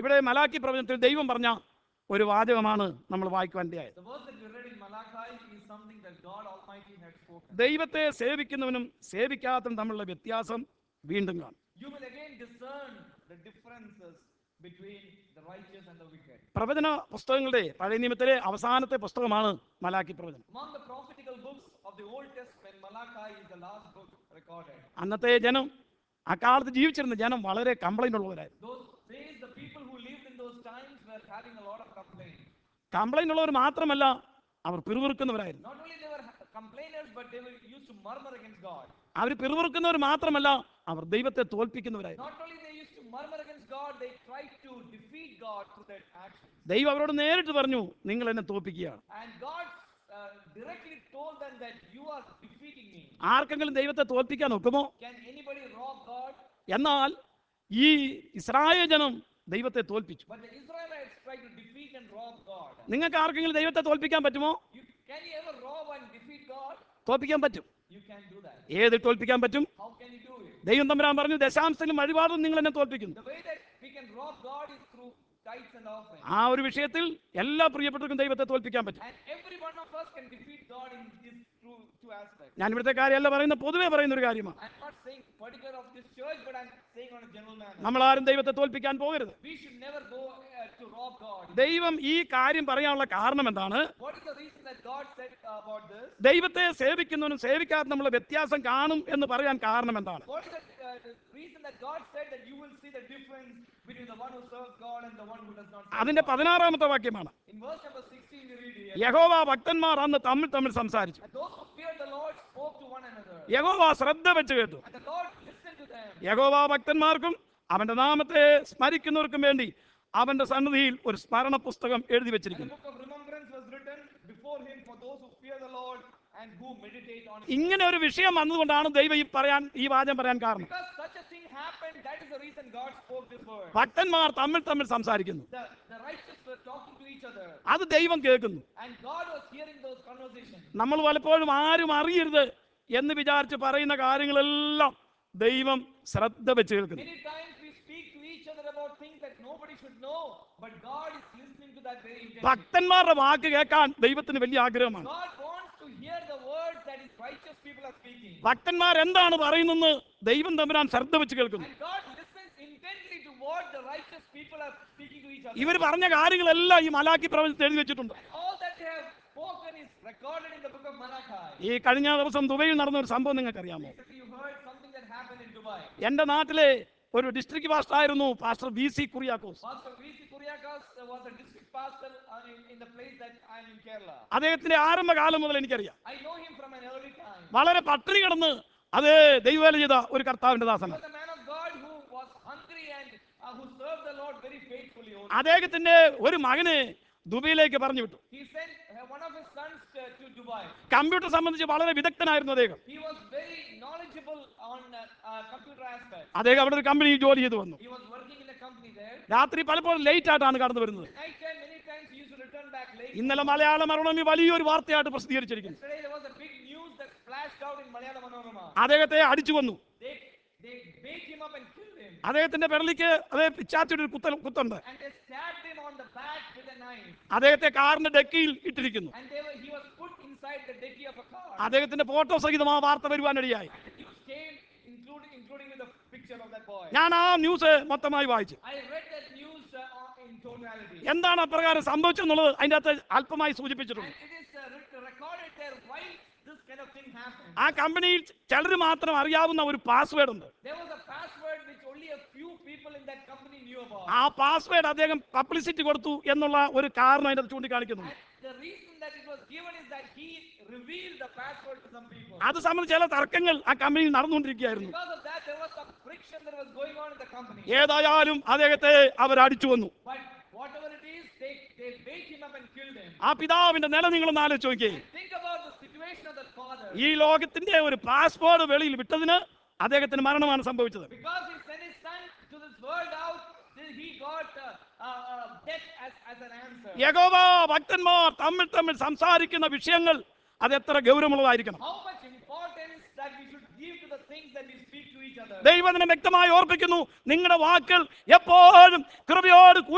ഇവിടെ മലാക്കി പ്രവചനത്തിൽ ദൈവം പറഞ്ഞ ഒരു വാചകമാണ് നമ്മൾ വായിക്കുവാൻ ഇടയായത് The verse that we read in Malachi is something that God Almighty had spoken. ദൈവത്തെ സേവിക്കുന്നവനും സേവിക്കാത്തവനും തമ്മിലുള്ള വ്യത്യാസം വീണ്ടും കാണും You will again discern the differences between the righteous and the wicked. പ്രവചന പുസ്തകങ്ങളുടെ പഴയ നിയമത്തിലെ അവസാനത്തെ പുസ്തകമാണ് മലാക്കി പ്രവചനം Among the prophetical books of the Old Testament, Malachi is the last book recorded. അന്നത്തെ ജനം അക്കാലത്ത് ജീവിച്ചിരുന്ന ജനം വളരെ കംപ്ലൈൻ്റ് ഉള്ളവരായിരുന്നു Those days, the people who lived in those times were having a lot of complaints. Complaint ഉള്ളവർ മാത്രമല്ല അവർ പിറുപിറുക്കുന്നവരായിരുന്നു Not only they were ha- complainers, but they were used to murmur against God. അവർ പിറുപിറുക്കുന്നവർ മാത്രമല്ല അവർ ദൈവത്തെ തോൽപ്പിക്കുന്നവരായിരുന്നു Not only they used to murmur against God, they tried to defeat God through their actions. ദൈവം അവരോട് നേരിട്ട് പറഞ്ഞു നിങ്ങൾ എന്നെ തോൽപ്പിക്കുകയാണ് And God uh, directly told them that you are defeating me. ആർക്കെങ്കിലും ദൈവത്തെ തോൽപ്പിക്കാൻ ഒക്കുമോ Can anybody rob God? എന്നാൽ ഈ ഇസ്രായേൽ ജനം ദൈവത്തെ തോൽപ്പിച്ചു But the Israelites tried to defeat and rob God. നിങ്ങൾക്ക് ആർക്കെങ്കിലും ദൈവത്തെ തോൽപ്പിക്കാൻ പറ്റുമോ You, can you ever rob and defeat God? തോൽപ്പിക്കാൻ പറ്റും You can do that. ഏത് തോൽപ്പിക്കാൻ പറ്റും How can you do it? ദൈവം തമ്പുരാൻ പറഞ്ഞു ദശാംശത്തിലും വഴിപാടും നിങ്ങൾ എന്നെ തോൽപ്പിക്കുന്നു The way that we can rob God is through tithes and offerings. ആ ഒരു വിഷയത്തിൽ എല്ലാ പ്രിയപ്പെട്ടവർക്കും ദൈവത്തെ തോൽപ്പിക്കാൻ പറ്റും And every one of us can defeat God in these two, two aspects. ഞാൻ ഇവിടുത്തെ കാര്യമല്ല പറയുന്ന പൊതുവെ പറയുന്ന ഒരു കാര്യമാണ് I'm not saying particular of this church, but I'm saying on a general manner. നമ്മൾ ആരും ദൈവത്തെ തോൽപ്പിക്കാൻ പോകരുത് We should never go uh, to rob God. ദൈവം ഈ കാര്യം പറയാനുള്ള കാരണം എന്താണ് What is the reason that God said uh, about this? ദൈവത്തെ സേവിക്കുന്നവനും സേവിക്കാത്ത നമ്മളെ വ്യത്യാസം കാണും എന്ന് പറയാൻ കാരണം എന്താണ് What is the, uh, the reason that God said that you will see the difference between the one who serves God and the one who does not serve അതിന്റെ God? പതിനാറാമത്തെ വാക്യമാണ് In verse number 16, we read here, യഹോവ ഭക്തന്മാർ അന്ന് തമ്മിൽ തമ്മിൽ സംസാരിച്ചു And those who feared the Lord spoke to one another. യഹോവ ശ്രദ്ധ വെച്ച് കേട്ടു And the Lord listened to them. യഹോവ ഭക്തന്മാർക്കും അവന്റെ നാമത്തെ സ്മരിക്കുന്നവർക്കും വേണ്ടി അവന്റെ സന്നിധിയിൽ ഒരു സ്മരണ പുസ്തകം എഴുതി And the വെച്ചിരിക്കുന്നു book of remembrance was written before him for those who fear the Lord and who meditate on it. ഇങ്ങനെ ഒരു വിഷയം വന്നതുകൊണ്ടാണ് ദൈവം ഈ പറയാൻ ഈ വാചകം പറയാൻ കാരണം Because such a thing happened, that is the reason God spoke this word. ഭക്തന്മാർ തമ്മിൽ തമ്മിൽ സംസാരിക്കുന്നു The, the righteous were talking to each other, അത് ദൈവം കേൾക്കുന്നു and God was hearing those conversations. നമ്മൾ പലപ്പോഴും ആരും അറിയരുത് എന്ന് വിചാരിച്ച് പറയുന്ന കാര്യങ്ങളെല്ലാം ദൈവം ശ്രദ്ധ വെച്ച് കേൾക്കുന്നു Many times we speak to each other about things that nobody should know, but God is listening to that very intently. ഭക്തന്മാരുടെ വാക്ക് കേൾക്കാൻ ദൈവത്തിന് വലിയ ആഗ്രഹമാണ് God wants to hear the words that His righteous people are speaking. ഭക്തന്മാർ എന്താണ് പറയുന്നെന്ന് ദൈവം തമ്പുരാൻ ശ്രദ്ധ വെച്ച് കേൾക്കുന്നു And God listens intently to what the righteous people are speaking to each other. ഇവർ പറഞ്ഞ കാര്യങ്ങളെല്ലാം ഈ മലാക്കി പ്രവചനത്തിൽ എഴുതി വെച്ചിട്ടുണ്ട് And all that they have spoken is recorded in the book of Malachi. ഈ കഴിഞ്ഞ ദിവസം ദുബൈയിൽ നടന്ന ഒരു സംഭവം നിങ്ങൾക്കറിയാമോ Recently you heard something that happened in Dubai. എൻ്റെ നാട്ടിലെ ഒരു ഡിസ്ട്രിക്ട് പാസ്റ്റർ ആയിരുന്നു pastor V C Kuriakose Pastor V.C. Kuriakas uh, was a district pastor uh, in, in the place that I am in Kerala. അദ്ദേഹത്തിന്റെ ആരംഭകാലം മുതൽ എനിക്കറിയാം I know him from an early time. വളരെ പട്ടിണി കിടന്ന് അതേ ദൈവവേല ചെയ്ത ഒരു കർത്താവിന്റെ He ദാസനാണ് was a man of God who was hungry and uh, who served the Lord very faithfully. Only. അദ്ദേഹത്തിന്റെ ഒരു മകനെ ദുബൈയിലേക്ക് പറഞ്ഞു വിട്ടു He sent uh, one of his sons uh, to Dubai. Computer സംബന്ധിച്ച് വളരെ വിദഗ്ധനായിരുന്നു അദ്ദേഹം He was very knowledgeable on uh, uh, computer aspects. അദ്ദേഹം അവിടെ ഒരു കമ്പനിയിൽ ജോലി ചെയ്തു വന്നു He was working in a company there. രാത്രി പലപ്പോഴും ലേറ്റ് ആയിട്ടാണ് കടന്നു വരുന്നത് Night time, many times he used to return back late. ഇന്നലെ മലയാള മരണമി വലിയൊരു വാർത്തയായിട്ട് പ്രസിദ്ധീകരിച്ചിരിക്കുന്നു Yesterday there was a big news that flashed out in Malayalam Manorama. അദ്ദേഹത്തെ അടിച്ചു കൊന്നു They they beat him up and killed him. അദ്ദേഹത്തിന്റെ പെരളിക്ക് അതേ പിച്ചാത്തിയുടെ ഒരു കുത്ത കുത്തുണ്ട് And they stabbed him on the back with a knife. അദ്ദേഹത്തെ കാറിന്റെ ഡെക്കിയിൽ ഇട്ടിരിക്കുന്നു And they were, he was put inside the dicky of a car. അദ്ദേഹത്തിന്റെ ഫോട്ടോ സഹിതം ആ വാർത്ത വരുവാനിടയായി And the news came, including, including with a picture of that boy. ഞാൻ ആ news മൊത്തമായി വായിച്ചു I read that news uh, in totality. എന്താണ് അപ്രകാരം സംഭവിച്ചെന്നുള്ളത് അതിൻ്റെ അകത്ത് അല്പമായി സൂചിപ്പിച്ചിട്ടുണ്ട് And it is uh, writ- recorded there why this kind of thing happened. ആ കമ്പനിയിൽ ചിലർ മാത്രം അറിയാവുന്ന ഒരു പാസ്വേഡ് ഉണ്ട് There was a password which only a few people in that company knew about. ആ പാസ്വേഡ് അദ്ദേഹം പബ്ലിസിറ്റി കൊടുത്തു എന്നുള്ള ഒരു കാരണം അതിൻ്റെ അകത്ത് ചൂണ്ടിക്കാണിക്കുന്നുണ്ട് And the reason that it was given is that he revealed the password to some people. അത് സംബന്ധിച്ച് ചില തർക്കങ്ങൾ ആ കമ്പനിയിൽ നടന്നുകൊണ്ടിരിക്കുകയായിരുന്നു Because of that, there was some friction that was going on in the company. ഏതായാലും അദ്ദേഹത്തെ അവർ അടിച്ചു വന്നു But whatever it is, they, they beat him up and killed him. ആ പിതാവിന്റെ നില നിങ്ങളൊന്ന് ആലോചിച്ച് നോക്കിയേ And think about the situation of that father. ഈ ലോകത്തിന്റെ ഒരു പാസ്പോർട്ട് വെളിയിൽ വിട്ടതിന് അദ്ദേഹത്തിന് മരണമാണ് സംഭവിച്ചത് Because he sent his son to this world out, then he got uh, uh, uh, death as, as an answer. യഹോവ ഭക്തന്മാർ തമ്മിൽ തമ്മിൽ സംസാരിക്കുന്ന വിഷയങ്ങൾ അത് എത്ര ഗൗരവമുള്ളതായിരിക്കണം How much importance that we should give to the things that we speak to each other. ദൈവത്തിനെ വ്യക്തമായി ഓർപ്പിക്കുന്നു നിങ്ങളുടെ വാക്കുകൾ എപ്പോഴും കൃപയോട് കൂടി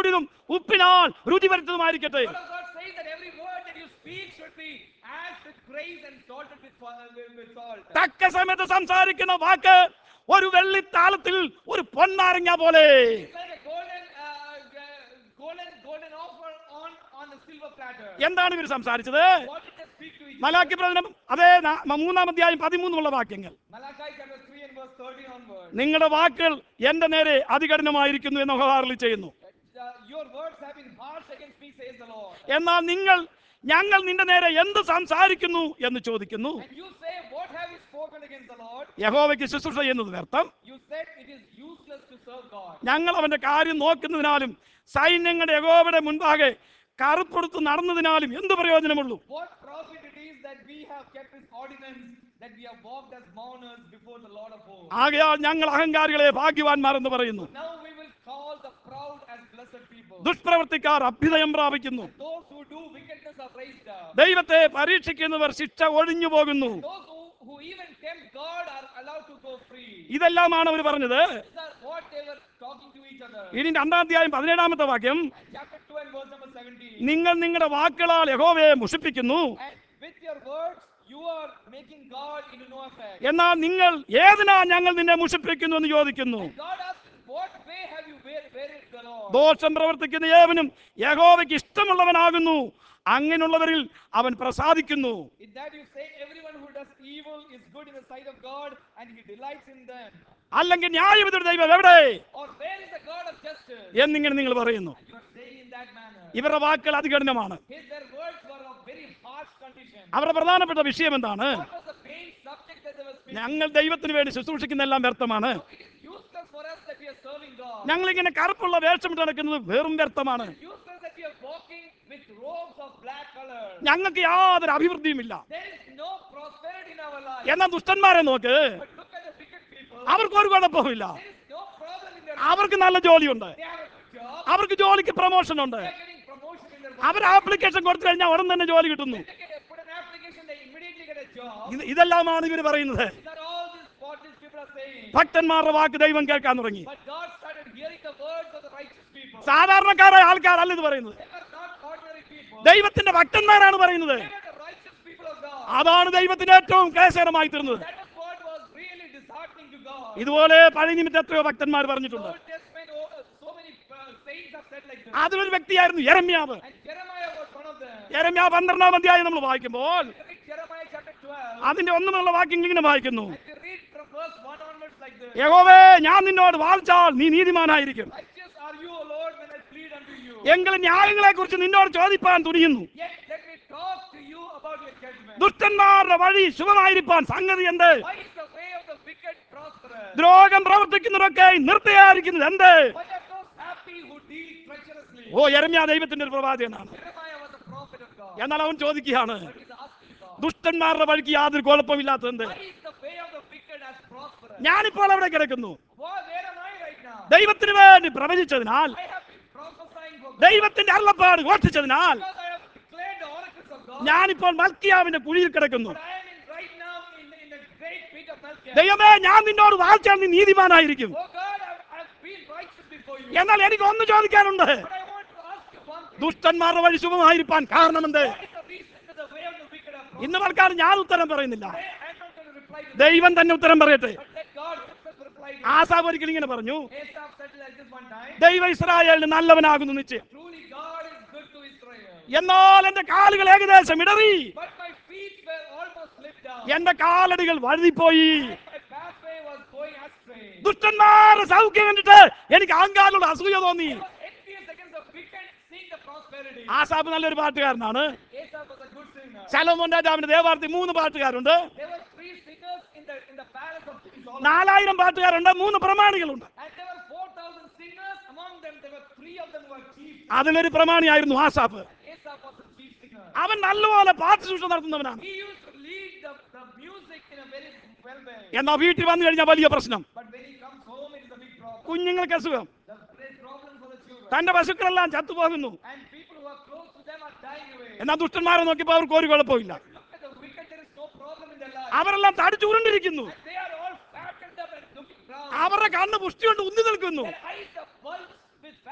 കൂടിയതും ഉപ്പിനാൽ രുചി വരുത്തതുമായിരിക്കട്ടെ Word of God says that every word that you speak should be as with grace and salted with, fa- with, with salt. തക്ക സമയത്ത് സംസാരിക്കുന്ന വാക്ക് ഒരു വെള്ളിത്താളത്തിൽ ഒരു പൊന്നാരങ്ങ പോലെ It's like a golden, uh, g- golden, golden offer on, on a silver platter. എന്താണ് ഇവർ സംസാരിച്ചത് What did they speak to each other? Malachi പ്രവചനം അതേ നാ- മൂന്നാം അധ്യായം പതിമൂന്നുള്ള വാക്യങ്ങൾ Malachi chapter 3 and verse 13 onward. നിങ്ങളുടെ വാക്കുകൾ എന്റെ നേരെ അതികഠിനമായിരിക്കുന്നു എന്ന് ഹോഹാറിൽ ചെയ്യുന്നു Uh, your words have been harsh against me, says the Lord. എന്നാൽ നിങ്ങൾ ഞങ്ങൾ നിന്റെ നേരെ എന്ത് സംസാരിക്കുന്നു എന്ന് ചോദിക്കുന്നു And you say, What have you spoken against the Lord? യഹോവയ്ക്ക് ശുശ്രൂഷ ചെയ്യുന്നത് വ്യർത്ഥം You said it is useless to serve God. ഞങ്ങൾ അവന്റെ കാര്യം നോക്കുന്നതിനാലും സൈന്യങ്ങളുടെ യഹോവയുടെ മുൻപാകെ കറുപ്പെടുത്ത് നടന്നതിനാലും എന്ത് പ്രയോജനമുള്ളൂ What profit it is that we have kept his ordinance, that we have walked as mourners before the Lord of hosts. ആകയാൽ ഞങ്ങൾ അഹങ്കാരികളെ ഭാഗ്യവാന്മാർ എന്ന് പറയുന്നു Now we will call the proud as blessed people. ദുഷ്പ്രവർത്തിക്കാർ അഭ്യുദയം പ്രാപിക്കുന്നു Those who do wickedness are raised up. ദൈവത്തെ പരീക്ഷിക്കുന്നവർ ശിക്ഷ ഒഴിഞ്ഞു പോകുന്നു Those who, who even tempt God are allowed to go free. ഇതെല്ലാമാണ് അവർ പറഞ്ഞത് These are what they were talking to each other. ഇനി രണ്ടാം അധ്യായം പതിനേഴാമത്തെ വാക്യം Chapter 2 and verse number 17. നിങ്ങൾ നിങ്ങളുടെ വാക്കുകളാൽ യഹോവയെ മുഷിപ്പിക്കുന്നു And with your words, you are making God into no effect. എന്നാൽ നിങ്ങൾ ഏതിനാ ഞങ്ങൾ നിന്നെ മുഷിപ്പിക്കുന്നു എന്ന് ചോദിക്കുന്നു God asks, What way have you wear- wearied the Lord? ദോഷം പ്രവർത്തിക്കുന്ന ഏവനും യഹോവയ്ക്ക് ഇഷ്ടമുള്ളവനാകുന്നു അങ്ങനെയുള്ളവരിൽ അവൻ പ്രസാദിക്കുന്നു In that you say, Everyone who does evil is good in the sight of God, and he delights in them. അല്ലെങ്കിൽ ന്യായവിധിയുടെ ദൈവം എവിടെ Or where is the God of justice? എന്നിങ്ങനെ നിങ്ങൾ പറയുന്നു You are saying in that manner. ഇവരുടെ വാക്കുകൾ അതികഠിനമാണ് His, their words were of very harsh condition. അവരുടെ പ്രധാനപ്പെട്ട വിഷയം എന്താണ് What was the main subject that they were speaking? ഞങ്ങൾ ദൈവത്തിന് വേണ്ടി ശുശ്രൂഷിക്കുന്ന എല്ലാം വ്യർത്ഥമാണ് It is useless for us that we are serving God. ഞങ്ങൾ ഇങ്ങനെ കറുപ്പുള്ള വേഷമിട്ട് നടക്കുന്നത് വെറും വ്യർത്ഥമാണ് It is useless that we are walking with robes of black color. ഞങ്ങൾക്ക് യാതൊരു അഭിവൃദ്ധിയുമില്ല There is no prosperity in our life. എന്നാൽ ദുഷ്ടന്മാരെ നോക്ക് But look at the wicked people. അവർക്ക് ഒരു കുഴപ്പമില്ല There is no problem in their അവർക്ക് നല്ല ജോലിയുണ്ട് They have a good job. അവർക്ക് ജോലിക്ക് പ്രൊമോഷൻ ഉണ്ട് They are getting promotion in their അവർ ആപ്ലിക്കേഷൻ കൊടുത്തു കഴിഞ്ഞാൽ ഉടൻ തന്നെ ജോലി കിട്ടുന്നു They get, put an application, they immediately get a job. ഇത് ഇതെല്ലാമാണ് ഇവർ പറയുന്നത് These are all these what these people are saying. ഭക്തന്മാരുടെ വാക്ക് ദൈവം കേൾക്കാൻ തുടങ്ങി But God started hearing the words of the righteous people. സാധാരണക്കാരായ ആൾക്കാരല്ല ഇത് പറയുന്നത് They are not ordinary people. ദൈവത്തിന്റെ ഭക്തന്മാരാണ് പറയുന്നത് They were the righteous people of God. അതാണ് ദൈവത്തിന് ഏറ്റവും ക്ലേശകരമായി തീർന്നത് That was what was really disheartening to God. ഇതുപോലെ പഴയ നിമിത്തം എത്രയോ ഭക്തന്മാർ പറഞ്ഞിട്ടുണ്ട് Old Testament, oh, uh, so many uh, saints have said like this. അതിലൊരു വ്യക്തിയായിരുന്നു യെരമ്യാവ് And Jeremiah was one of them. യെരമ്യാ പന്ത്രണ്ടാം അധ്യായം നമ്മൾ വായിക്കുമ്പോൾ Read Jeremiah chapter 12. അതിന്റെ ഒന്നുമുള്ള വാക്യങ്ങൾ ഇങ്ങനെ വായിക്കുന്നു And you read from verse 1 onwards like this. യഹോവേ ഞാൻ നിന്നോട് വാദിച്ചാൽ നീ നീതിമാനായിരിക്കും Righteous are you, O Lord, when I plead unto you. എങ്കിലും ന്യായങ്ങളെ കുറിച്ച് നിന്നോട് ചോദിപ്പാൻ തുനിയുന്നു Yet let me talk to you about your judgment. ദുഷ്ടന്മാരുടെ വഴി ശുഭമായിരിക്കാൻ സംഗതി എന്ത് Why is the way of the wicked prosperous? ദ്രോഹം പ്രവർത്തിക്കുന്നവരൊക്കെ നിർത്തയായിരിക്കുന്നത് എന്ത് Why are those happy who deal treacherously? ഓ യരമ്യ ദൈവത്തിന്റെ ഒരു പ്രവാചകനാണ് Jeremiah was a prophet of God. എന്നാൽ അവൻ ചോദിക്കുകയാണ് But he's asking God. ദുഷ്ടന്മാരുടെ വഴിക്ക് യാതൊരു കുഴപ്പമില്ലാത്തത് Why is the way of the wicked as prosperous? ഞാനിപ്പോൾ അവിടെ കിടക്കുന്നു Why, where am I right now? ദൈവത്തിന് വേണ്ടി പ്രവചിച്ചതിനാൽ I have been prophesying for God. ദൈവത്തിന്റെ അരുളപ്പാട് ഘോഷിച്ചതിനാൽ Because I have declared the oracles of God. ഞാനിപ്പോൾ മൽക്കിയാവിന്റെ കുഴിയിൽ കിടക്കുന്നു But I am in right now in, in the great pit of Melchior. ദൈവമേ ഞാൻ നിന്നോട് വാഴ്ചയാൽ നീ നീതിമാനായിരിക്കും Oh God, I've, I've been righteous before you. എന്നാൽ എനിക്ക് ഒന്ന് ചോദിക്കാനുണ്ട് But I want to ask you one thing. ദുഷ്ടന്മാരുടെ വഴി ശുഭമായിരിക്കാൻ കാരണമെന്ത് What is the reason that the way of the wicked are prosperous? ഇന്ന് മൽക്കാർ ഞാൻ ഉത്തരം പറയുന്നില്ല I, I'm not going to reply to that. ദൈവം തന്നെ ഉത്തരം പറയട്ടെ But let God himself reply to it. ആസാബ് ഒരിക്കൽ ഇങ്ങനെ പറഞ്ഞു Asaph said like this one time. ദൈവ ഇസ്രായേലിന് നല്ലവനാകുന്നു നിശ്ചയം Truly God is good to Israel. എന്നാൽ എന്റെ കാലുകൾ ഏകദേശം ഇടറി But my feet were almost slipped down. എന്റെ കാലടികൾ വഴുതിപ്പോയി And my pathway was going astray. ദുഷ്ടന്മാരുടെ സൗഖ്യം കണ്ടിട്ട് എനിക്ക് അഹങ്കാരമുള്ള അസൂയ തോന്നി I was envious against the wicked seeing the prosperity. ആസാബ് നല്ലൊരു പാട്ടുകാരനാണ് Asaph was a good singer. ശലോമോൻ രാജാവിന്റെ ദേവാർത്ഥി മൂന്ന് പാട്ടുകാരുണ്ട് There were three singers in the in the palace of King Solomon. നാലായിരം പാട്ടുകാരുണ്ട് മൂന്ന് പ്രമാണികളുണ്ട് And there were 4,000 singers. Among them, there were three of them who were chief. അതിലൊരു പ്രമാണിയായിരുന്നു Asaph Asaph was the chief singer. അവൻ നല്ലപോലെ പാട്ട് സൂക്ഷിച്ച് നടത്തുന്നവനാണ് He used to lead the, the music in a very well way. എന്നാ വീട്ടിൽ വന്നു കഴിഞ്ഞാൽ വലിയ പ്രശ്നം But when he comes home, it is a big problem. കുഞ്ഞുങ്ങൾക്ക് അസുഖം The, there's problems for the children. തന്റെ പശുക്കളെല്ലാം ചത്തുപോകുന്നു And people who are close to them are dying away. എന്നാൽ ദുഷ്ടന്മാരെ നോക്കിയപ്പോൾ അവർക്ക് ഒരു കുഴപ്പമില്ല Look at the wicked, there is no problem in their life. അവരെല്ലാം തടിച്ചുരുണ്ടിരിക്കുന്നു And they are all fattened up and looking brown. അവരുടെ കണ്ണ് പുഷ്ടി കൊണ്ട് ഉന്നി നിൽക്കുന്നു Their eyes are bulged with fatness.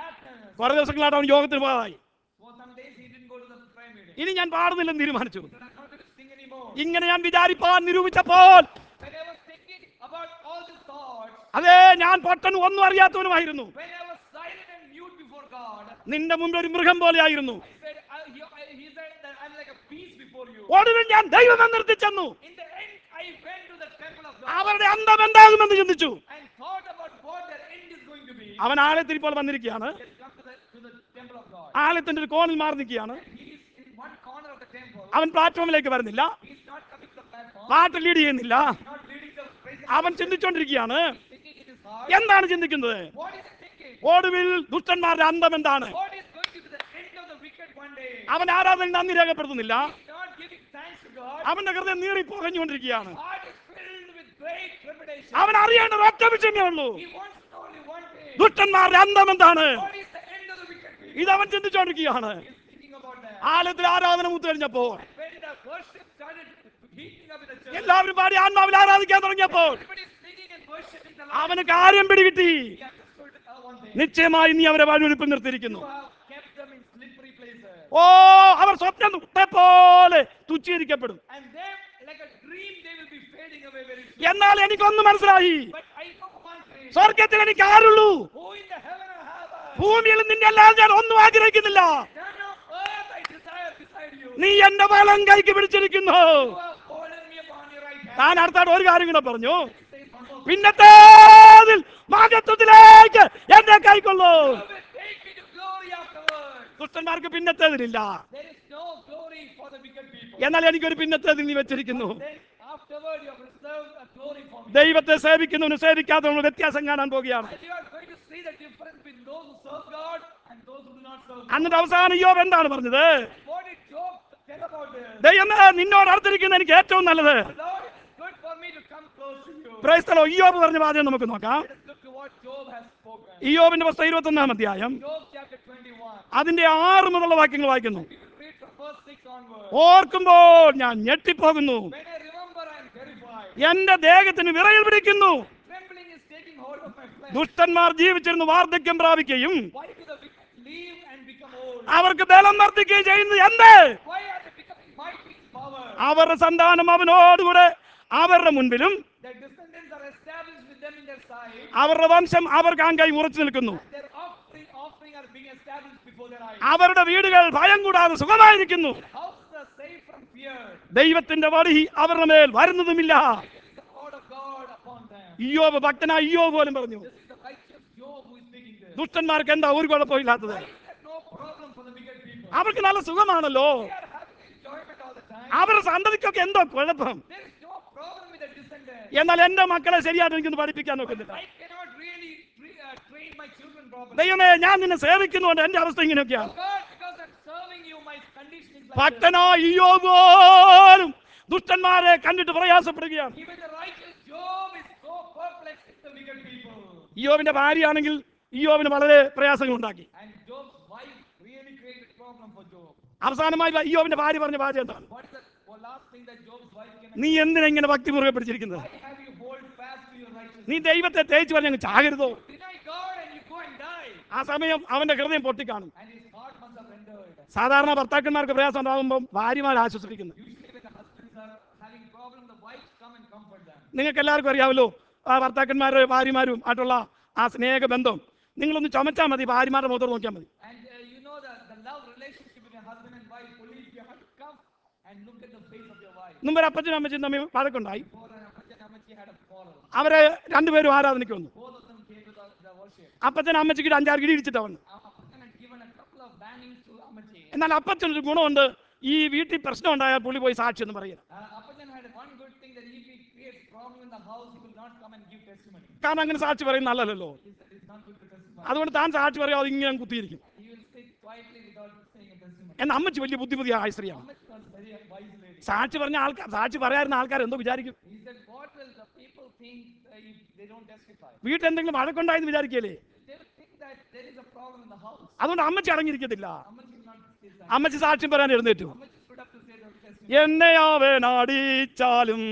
കുറെ ദിവസങ്ങളായിട്ട് അവൻ യോഗത്തിന് പോയതായി For some days he didn't go to the prayer meeting. ഇനി ഞാൻ പാടുന്നില്ലെന്ന് തീരുമാനിച്ചു He said, I'm not going to sing anymore. ഇങ്ങനെ ഞാൻ വിചാരിപ്പാൻ നിരൂപിച്ചപ്പോൾ When I was thinking about all these thoughts, അതേ ഞാൻ പൊട്ടൻ ഒന്നും അറിയാത്തവനുമായിരുന്നു when I was silent and mute before God, നിന്റെ മുമ്പിൽ ഒരു മൃഗം പോലെയായിരുന്നു I said, I, he, I, he said that I'm like a beast before you. ഒടുവിൽ ഞാൻ ദൈവം നിർത്തിച്ചെന്നു In the end, I went to the temple of God അവരുടെ അന്തം എന്താകുമെന്ന് ചിന്തിച്ചു and thought about what their end is going to be. അവൻ ആലത്തിൽ ഇപ്പോൾ വന്നിരിക്കുകയാണ് He has come to the, to the temple of God. ആലത്തിന്റെ ഒരു കോണിൽ മാറി നിൽക്കുകയാണ് He is in one corner of the temple. അവൻ പ്ലാറ്റ്ഫോമിലേക്ക് വരുന്നില്ല He is not coming to the platform. പാട്ട് ലീഡ് ചെയ്യുന്നില്ല Not leading the praise. അവൻ ചിന്തിച്ചുകൊണ്ടിരിക്കുകയാണ് Thinking in his heart. എന്താണ് ചിന്തിക്കുന്നത് What is he thinking? ഒടുവിൽ ദുഷ്ടന്മാരുടെ അന്തം എന്താണ് What is going to be the end of the wicked one day? അവൻ ആരാധന നന്ദി രേഖപ്പെടുത്തുന്നില്ല He's not giving thanks to God. അവന്റെ ഹൃദയം നീറി പുകഞ്ഞുകൊണ്ടിരിക്കുകയാണ് Heart is filled with great trepidation. അവൻ അറിയേണ്ട ഒരു ഒറ്റ വിഷയമേ ഉള്ളൂ He wants to know only one thing. ദുഷ്ടന്മാരുടെ അന്തം എന്താണ് What is the end of the wicked people? ഇത് അവൻ ചിന്തിച്ചുകൊണ്ടിരിക്കുകയാണ് He's thinking about that. ആലത്തിൽ ആരാധന മുത്തു കഴിഞ്ഞപ്പോൾ When the worship started heating up in the church, എല്ലാവരും പാടി ആത്മാവിൽ ആരാധിക്കാൻ തുടങ്ങിയപ്പോൾ everybody is singing and worshiping the Lord. അവന് കാര്യം പിടികിട്ടി He understood uh, one thing. നിശ്ചയമായി നീ അവരെ വഴിയൊരുപ്പിൽ നിർത്തിയിരിക്കുന്നു You have kept them in slippery places. ഓ അവർ സ്വപ്നം പോലെ തുച്ഛീകരിക്കപ്പെടും And then, like a dream, they will be fading away very soon. എന്നാൽ എനിക്കൊന്ന് മനസ്സിലായി But I know one thing. സ്വർഗത്തിൽ എനിക്ക് ആരുള്ളൂ Who in the heaven or heaven? ഭൂമിയിൽ നിന്നെ അല്ലാതെ ഞാൻ ഒന്നും ആഗ്രഹിക്കുന്നില്ല None of earth I desire beside you. നീ എന്റെ വലം കൈക്ക് പിടിച്ചിരിക്കുന്നു You have fallen me upon your right hand. താൻ അടുത്തായിട്ട് ഒരു കാര്യം കൂടെ പറഞ്ഞു Say one more. പിന്നത്തേതിൽ മഹത്വത്തിലേക്ക് എന്റെ കൈക്കൊള്ളൂ You will take me to glory afterwards. ദുഷ്ടന്മാർക്ക് പിന്നത്തേതിലില്ല There is no glory for the wicked people. എന്നാൽ എനിക്കൊരു പിന്നത്തേതിൽ നീ വെച്ചിരിക്കുന്നു Then afterward you have reserved a glory for me. ദൈവത്തെ സേവിക്കുന്നവന് സേവിക്കാത്തവന് വ്യത്യാസം കാണാൻ പോകുകയാണ് And you are going to see the difference between those who serve God and those who do not serve God. എന്നിട്ട് അവസാനം യോബ് എന്താണ് പറഞ്ഞത് What did Job tell about this? ദൈവമേ നിന്നോട് അടുത്തിരിക്കുന്ന എനിക്ക് ഏറ്റവും നല്ലത് Lord, it is good for me to come close to you. ക്രൈസ്തലോ ഇയോബ് പറഞ്ഞ വാചകം നമുക്ക് നോക്കാം Let us look to what Job has spoken. ഇയോബിന്റെ പുസ്തകം ഇരുപത്തൊന്നാം അധ്യായം Job chapter 21. അതിന്റെ ആറ് മുതലുള്ള വാക്യങ്ങൾ വായിക്കുന്നു We will read from verse 6 onward. ഓർക്കുമ്പോൾ ഞാൻ ഞെട്ടിപ്പോകുന്നു When I remember, I am terrified. എന്റെ ദേഹത്തിന് വിറയിൽ പിടിക്കുന്നു Trembling is taking hold of my flesh. ദുഷ്ടന്മാർ ജീവിച്ചിരുന്ന് വാർദ്ധക്യം പ്രാപിക്കുകയും Why do the wicked live and become old? അവർക്ക് ബലം വർദ്ധിക്കുകയും ചെയ്യുന്നത് എന്ത് Why are they becoming mighty in power? അവരുടെ സന്താനം അവനോടുകൂടെ അവരുടെ മുൻപിലും Their descendants are established with them in their side. അവരുടെ വംശം അവർക്ക് ആങ്കൈ ഉറച്ചു നിൽക്കുന്നു Their offspring, offspring are being established before their eyes. അവരുടെ വീടുകൾ ഭയം കൂടാതെ സുഖമായിരിക്കുന്നു Houses are safe from fear. ദൈവത്തിന്റെ വടി അവരുടെ മേൽ വരുന്നതുമില്ല It is the word of God upon them. ഇയ്യോബ് ഭക്തനായ ഇയ്യോബ് പോലും പറഞ്ഞു This is the righteous Job who is speaking this. ദുഷ്ടന്മാർക്ക് എന്താ ഒരു കുഴപ്പമില്ലാത്തത് Why is there no problem for the wicked people? അവർക്ക് നല്ല സുഖമാണല്ലോ They are having enjoyment all the time. അവരുടെ സന്തതിക്കൊക്കെ എന്തോ കുഴപ്പം There is no problem with the descendants. എന്നാൽ എന്റെ മക്കളെ ശരിയായിട്ട് എനിക്കൊന്ന് പഠിപ്പിക്കാൻ നോക്കുന്നില്ല I cannot really tra- uh, train my children properly. ദൈവമേ ഞാൻ നിന്നെ സേവിക്കുന്നുണ്ട് എന്റെ അവസ്ഥ ഇങ്ങനെയൊക്കെയാണ് Oh God, because I'm serving you, my condition is like this. ഭക്തനായ ഇയ്യോബ് പോലും ദുഷ്ടന്മാരെ കണ്ടിട്ട് പ്രയാസപ്പെടുകയാണ് Even the righteous Job is so perplexed with the wicked people. ഇയ്യോബിന്റെ ഭാര്യയാണെങ്കിൽ ഇയ്യോബിന് വളരെ പ്രയാസങ്ങൾ ഉണ്ടാക്കി And Job's wife really created problem for Job. അവസാനമായി ഇയ്യോബിന്റെ ഭാര്യ പറഞ്ഞ വാചകം എന്താണ് What is the well, last thing that Job's wife came and നീ എന്തിനാ ഇങ്ങനെ ഭക്തി മുറുകെ പിടിച്ചിരിക്കുന്നത് why have you hold fast to your righteousness? നീ ദൈവത്തെ തേച്ച് പറഞ്ഞ് അങ്ങ് ചാകരുതോ Deny God and you go and die. ആ സമയം അവന്റെ ഹൃദയം പൊട്ടിക്കാണും And his heart must have rendered. സാധാരണ ഭർത്താക്കന്മാർക്ക് പ്രയാസം ഉണ്ടാകുമ്പോൾ ഭാര്യമാർ ആശ്വസിപ്പിക്കുന്നു Usually when the husbands are having problem, the wives come and comfort them. നിങ്ങൾക്ക് എല്ലാവർക്കും അറിയാമല്ലോ ആ ഭർത്താക്കന്മാരും ഭാര്യമാരും ആയിട്ടുള്ള ആ സ്നേഹബന്ധം നിങ്ങളൊന്ന് ചുമച്ചാൽ മതി ഭാര്യമാരുടെ മുഖത്തോട് നോക്കിയാൽ മതി And uh, you know that the love relationship between husband and wife, only if you have to come and look at the face of your wife. മുമ്പ് അപ്പച്ചനും അമ്മച്ചും തമ്മിൽ വഴക്കുണ്ടായി Before an Apachan Amachi had a quarrel. അവരെ രണ്ടുപേരും ആരാധനയ്ക്ക് വന്നു Both of them came to the, the worship. അപ്പച്ചൻ അമ്മച്ചിക്ക് അഞ്ചാറ് കിടി ഇടിച്ചിട്ടാ വന്നു Apachan had given a couple of bangings to Amachi. എന്നാൽ അപ്പച്ചനൊരു ഗുണമുണ്ട് ഈ വീട്ടിൽ പ്രശ്നം ഉണ്ടായാൽ പുള്ളി പോയി സാക്ഷി എന്ന് പറയുക Uh, Apachan had one good thing that if he creates problem in the house, he will not come and give testimony. കാരണം അങ്ങനെ സാക്ഷി പറയുന്ന നല്ലതല്ലോ He said it's not good to testify. അതുകൊണ്ട് താൻ സാക്ഷി പറയാതെ ഇങ്ങനെ കുത്തിയിരിക്കും He will sit quietly without saying a testimony. എന്നാൽ അമ്മച്ചി വലിയ ബുദ്ധിമതിയായ സ്ത്രീയാണ് Amachi was very a wise lady. സാക്ഷി പറഞ്ഞ ആൾക്കാർ സാക്ഷി പറയാറുന്ന ആൾക്കാർ എന്തോ വിചാരിക്കും He said, what will the people think uh, if they don't testify? വീട്ടിൽ എന്തെങ്കിലും വഴക്കുണ്ടായെന്ന് വിചാരിക്കല്ലേ They will think that there is a problem in the house. അതുകൊണ്ട് അമ്മച്ചി അടങ്ങിയിരിക്കത്തില്ല Amachi will not say that. അമ്മച്ചി സാക്ഷ്യം പറയാൻ എഴുന്നേറ്റു Amachi stood up to say the testimony. എന്നെ അവൻ അടിച്ചാലും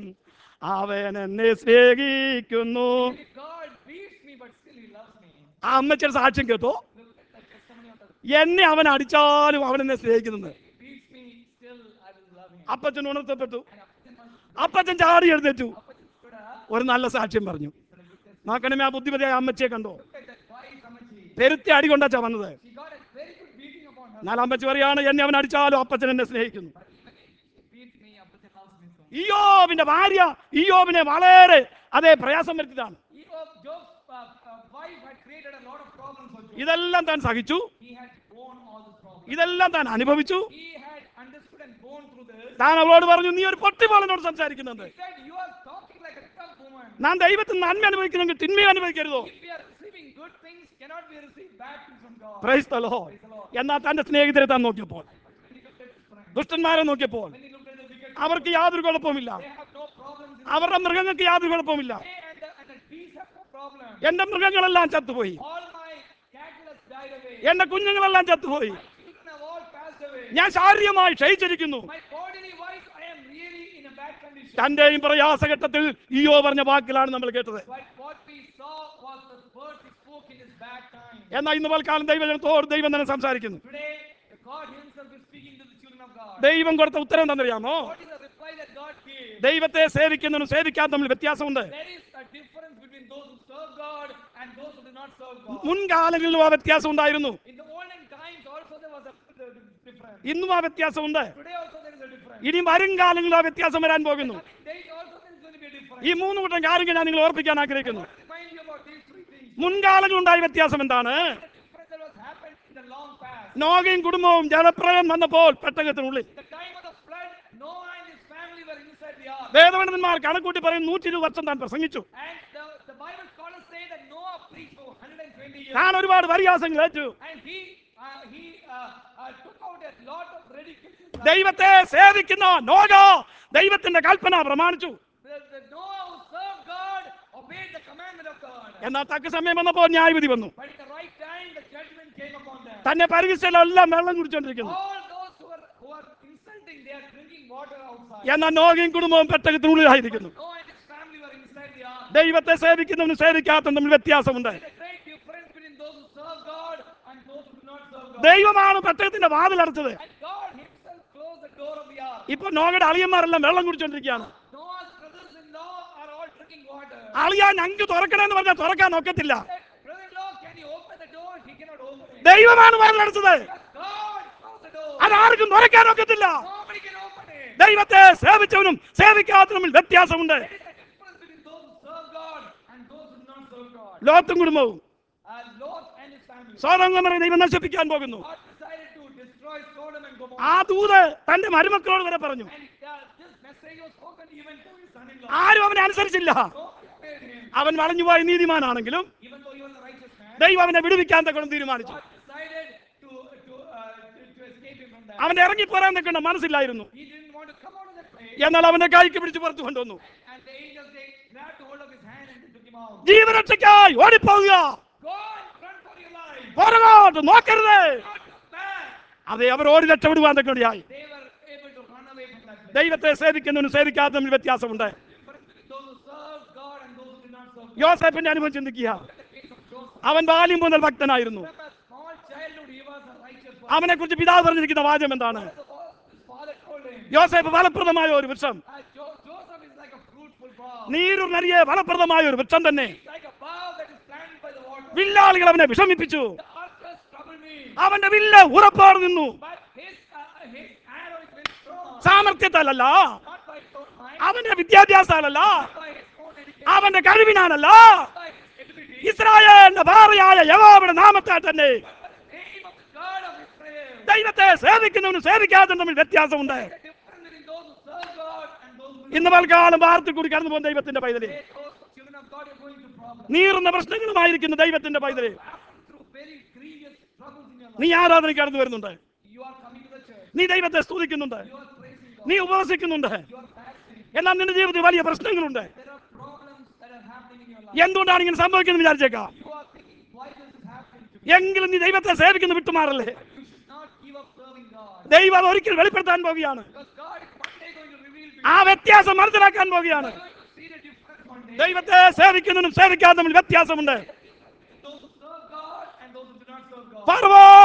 അവൻ എന്നെ സ്നേഹിക്കുന്നു If God beats me, but still he loves me. ആ അമ്മച്ചിയുടെ സാക്ഷ്യം കേട്ടോ Look at that എന്നെ അവൻ അടിച്ചാലും അവൻ എന്നെ സ്നേഹിക്കുന്നത് beats me, still I will love him. Appachan ഉണർത്തപ്പെട്ടു And Appachan was അപ്പച്ചൻ ചാടി എഴുന്നേറ്റു Appachan stood up. ഒരു നല്ല സാക്ഷ്യം പറഞ്ഞു നോക്കണമേ ആ ബുദ്ധിമതിയായ അമ്മച്ചിയെ കണ്ടോ Look at that wise Amachi. പെരുത്തി അടി കൊണ്ടാച്ചാ വന്നത് She got a very good beating upon her. എന്നാൽ അമ്മച്ചി പറയാണ് എന്നെ അവൻ അടിച്ചാലും അപ്പച്ചൻ എന്നെ സ്നേഹിക്കുന്നു But even if she beats me, Appachan loves me so. ഇയോബിന്റെ ഭാര്യ ഇയോബിനെ വളരെ അതേ പ്രയാസം വരുത്തിയതാണ് Job, Job's uh, uh, wife had created a lot of problems for Job. ഇതെല്ലാം താൻ സഹിച്ചു He had borne all the problems. ഇതെല്ലാം താൻ അനുഭവിച്ചു He had understood and borne through this. താൻ അവളോട് പറഞ്ഞു നീ ഒരു പൊട്ടി പോലെന്നോട് സംസാരിക്കുന്നുണ്ട് He said, You are talking like a tough woman. നാം ദൈവത്തിൽ നന്മ അനുഭവിക്കുന്നെങ്കിൽ തിന്മ അനുഭവിക്കരുതോ If we are receiving good things, cannot we receive bad things from God? പ്രൈസ്തലോ എന്നാൽ തന്റെ സ്നേഹിതരെ താൻ നോക്കിയപ്പോൾ When he looked at his friends, ദുഷ്ടന്മാരെ നോക്കിയപ്പോൾ when he looked at the wicked, അവർക്ക് യാതൊരു കുഴപ്പമില്ല they have no problems. In അവരുടെ മൃഗങ്ങൾക്ക് യാതൊരു കുഴപ്പമില്ല They and the, and the bees have no problem. എന്റെ മൃഗങ്ങളെല്ലാം ചത്തുപോയി All my cattle has died away. എന്റെ കുഞ്ഞുങ്ങളെല്ലാം ചത്തുപോയി My children have all passed away. ഞാൻ ശാരീരികമായി ക്ഷയിച്ചിരിക്കുന്നു My bodily wise, I am really in a bad condition. തന്റെയും പ്രയാസഘട്ടത്തിൽ ഈയോ പറഞ്ഞ വാക്കിലാണ് നമ്മൾ കേട്ടത് But what we saw was the words he spoke in his bad time. എന്നാൽ ഇന്ന് പൽക്കാലം ദൈവജനത്തോട് ദൈവം തന്നെ സംസാരിക്കുന്നു Today, God Himself is speaking to the children of God. ദൈവം കൊടുത്ത ഉത്തരം തന്നറിയാമോ What is the reply that God gave? ദൈവത്തെ സേവിക്കുന്നതിനും സേവിക്കാത്ത തമ്മിൽ വ്യത്യാസമുണ്ട് There is a difference between those who serve God and those who do not serve God. മുൻകാലങ്ങളിലും ആ വ്യത്യാസം ഉണ്ടായിരുന്നു In the olden times, also there was a the- the difference. ഇന്നും ആ വ്യത്യാസമുണ്ട് Today, also there is a difference. ഇനി വരും കാലങ്ങളിലും ആ വ്യത്യാസം വരാൻ പോകുന്നു Coming days, also there is going to be a difference. ഈ മൂന്ന് കൂട്ടം കാര്യങ്ങൾ ഞാൻ നിങ്ങൾ ഓർപ്പിക്കാൻ I ആഗ്രഹിക്കുന്നു want to remind you about these three things. മുൻകാലങ്ങളുണ്ടായ വ്യത്യാസം എന്താണ് The difference that was happened in the long past. നോകയും കുടുംബവും ജലപ്രളയം വന്നപ്പോൾ പെട്ടകത്തിനുള്ളിൽ The time of the flood, Noah and his family were inside the ark. വേദപണ്ഡിതന്മാർ കണക്കൂട്ടി പറയും നൂറ്റി ഇരുപത് വർഷം താൻ പ്രസംഗിച്ചു And the, the Bible scholars say that Noah preached for 120 years. താൻ ഒരുപാട് പരിഹാസങ്ങൾ ഏറ്റു And he, uh, he uh, uh, took out a lot of ridiculous. ദൈവത്തെ സേവിക്കുന്ന നോക ദൈവത്തിന്റെ കൽപ്പന പ്രമാണിച്ചു The, the Noah who served God obeyed the commandment of God. എന്നാൽ തക്ക സമയം വന്നപ്പോൾ ന്യായവിധി വന്നു But at the right time, the judgment came upon them. തന്നെ പരിഹസിച്ചെല്ലാം വെള്ളം കുടിച്ചോണ്ടിരിക്കുന്നു All those who are, who are insulting, they are drinking water outside. എന്നാൽ നോകയും കുടുംബവും പെട്ടകത്തിനുള്ളിലായിരിക്കുന്നു Noah and his family were inside the ark. ദൈവത്തെ സേവിക്കുന്നവനും സേവിക്കാത്തവനും തമ്മിൽ വ്യത്യാസമുണ്ട് There's a great difference between those who serve God and those who do not serve God. ദൈവമാണ് പെട്ടകത്തിന്റെ വാതിലടച്ചത് And God Himself closed the door of the ark. ഇപ്പൊ നോകയുടെ അളിയന്മാരെല്ലാം വെള്ളം കുടിച്ചോണ്ടിരിക്കുകയാണ് Noah's brothers-in-law are all drinking water. അളിയാൻ ഞങ്ങൾക്ക് തുറക്കണമെന്ന് പറഞ്ഞാൽ തുറക്കാൻ ഒക്കത്തില്ല Said, Brother-in-law, can you open the door? He cannot open it. ദൈവമാണ് വാതിലടച്ചത് Because God closed the door. അതാർക്കും തുറക്കാൻ ഒക്കത്തില്ല Nobody can open it. ദൈവത്തെ സേവിച്ചവനും സേവിക്കാത്തവനും വ്യത്യാസമുണ്ട് There is a difference between those who serve God and those who do not serve God. ലോത്തും കുടുംബവും Uh, Lot and his family. സ്വതന്ത്രമരെ ദൈവം നശിപ്പിക്കാൻ പോകുന്നു God decided to destroy Sodom and Gomorrah. ആ ദൂത് തന്റെ മരുമക്കളോട് വരെ പറഞ്ഞു And uh, this message was spoken even to his son-in-law. ആരും അവനെ അനുസരിച്ചില്ല Nobody obeyed him. അവൻ വളഞ്ഞുപോയ നീതിമാനാണെങ്കിലും Even though he was a righteous man, ദൈവം അവനെ വിടുവിക്കാൻ തക്കണം തീരുമാനിച്ചു God decided to, to, uh, to, to escape him from that. അവൻ ഇറങ്ങിപ്പോരാൻ നിൽക്കേണ്ട മനസ്സില്ലായിരുന്നു He didn't want to come out of that place. എന്നാൽ അവന്റെ കൈക്ക് പിടിച്ച് പുറത്തു കൊണ്ടുവന്നു And the angels, they grabbed hold of his hand and they took him out. ജീവരക്ഷയ്ക്കായി ഓടിപ്പോവുക Go and run for your life. പുറകോട്ട് നോക്കരുത് Not back. അതെ അവർ ഓടി രക്ഷപ്പെടുവാൻ തക്കടിയായി They were able to run away from that place. ദൈവത്തെ സേവിക്കുന്നതിനും സേവിക്കാത്തതിനും വ്യത്യാസമുണ്ട് Difference between those who serve God and those who do not serve God. യോസേഫിന്റെ അനുഭവം ചിന്തിക്കുക The case of Joseph. അവൻ ബാല്യം മുതൽ ഭക്തനായിരുന്നു From a small childhood, he was a righteous one. അവനെ കുറിച്ച് പിതാവ് പറഞ്ഞിരിക്കുന്ന വാചകം എന്താണ് As the fa- his father told him, യോസേഫ് ഫലപ്രദമായ ഒരു വൃക്ഷം uh, Jo- Joseph is like a fruitful bough. നീരുനരിയെ ഫലപ്രദമായ ഒരു വൃക്ഷം തന്നെ He's like a bough that is planted by the water. വില്ലാളികൾ അവനെ വിഷമിപ്പിച്ചു The archers trouble me, അവന്റെ വില്ല് ഉറപ്പോടെ നിന്നു but his, uh, his arrow is very strong. സാമർത്ഥ്യത്താലല്ല Not by his own mind, അവന്റെ വിദ്യാഭ്യാസാലല്ല not by his own education, അവന്റെ കഴിവിനാണല്ല not by his ability, ഇസ്രായേലിന്റെ ഭാര്യയായ യഹോവയുടെ നാമത്താൽ തന്നെ but by the name of the God of Israel. ദൈവത്തെ സേവിക്കുന്നവനും സേവിക്കാത്തവനും തമ്മിൽ വ്യത്യാസമുണ്ട് There's a difference between those who serve God and those who do ഇന്ന് പൽക്കാലം വാർത്തയിൽ കൂടി കടന്നു പോകുന്ന ദൈവത്തിന്റെ പൈതലേ not. Those children of God are going through problems. നീറുന്ന പ്രശ്നങ്ങളുമായിരിക്കുന്ന ദൈവത്തിന്റെ പൈതലേ Passing through very grievous troubles in your life. നീ ആരാധനയ്ക്ക് കടന്നു വരുന്നുണ്ട് You are coming to the church. നീ ദൈവത്തെ സ്തുതിക്കുന്നുണ്ട് You are praising God. നീ ഉപവസിക്കുന്നുണ്ട് You are fasting. എന്നാൽ നിന്റെ ജീവിതത്തിൽ വലിയ പ്രശ്നങ്ങളുണ്ട് There are problems that are happening in your life. എന്തുകൊണ്ടാണ് ഇങ്ങനെ സംഭവിക്കുന്നത് വിചാരിച്ചേക്കാം You are thinking, why this is happening to me? എങ്കിലും നീ ദൈവത്തെ സേവിക്കുന്ന വിട്ടുമാറല്ലേ You should not give up serving God. ദൈവം അത് ഒരിക്കൽ വെളിപ്പെടുത്താൻ പോവുകയാണ് Because God is one day going to reveal to you. ആ വ്യത്യാസം മനസ്സിലാക്കാൻ പോവുകയാണ് You are going to see the difference one day. ദൈവത്തെ സേവിക്കുന്നതിനും സേവിക്കാത്തതിനും വ്യത്യാസമുണ്ട് Those who serve God and those who do not serve God. ഫറവോന്റെ